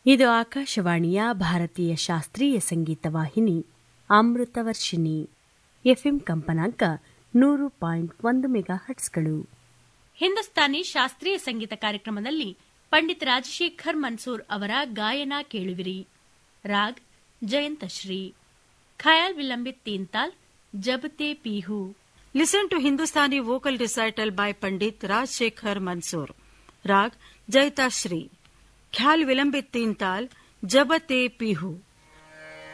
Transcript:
ಇದು ಆಕಾಶವಾಣಿಯ ಭಾರತೀಯ ಶಾಸ್ತ್ರೀಯ ಸಂಗೀತ ವಾಹಿನಿ ಅಮೃತವರ್ಷಿಣಿ ಎಫ್ಎಂ ಕಂಪನಾಂಕ ನೂರು ಪಾಯಿಂಟ್ ಒಂದು ಮೆಗಾ ಹಟ್ಸ್ಗಳು ಹಿಂದೂಸ್ತಾನಿ ಶಾಸ್ತ್ರೀಯ ಸಂಗೀತ ಕಾರ್ಯಕ್ರಮದಲ್ಲಿ ಪಂಡಿತ್ ರಾಜಶೇಖರ್ ಮನ್ಸೂರ್ ಅವರ ಗಾಯನ ಕೇಳುವಿರಿ raag ಜಯಂತಶ್ರೀ khayal vilambit ತೀನ್ತಾಲ್ ಜಬತೆ ಪೀಹು Listen to Hindustani vocal recital by Pandit Rajshekhar Mansoor. Rag Jaita Shri. Khyal Vilambit Tintal Jabate Pihu.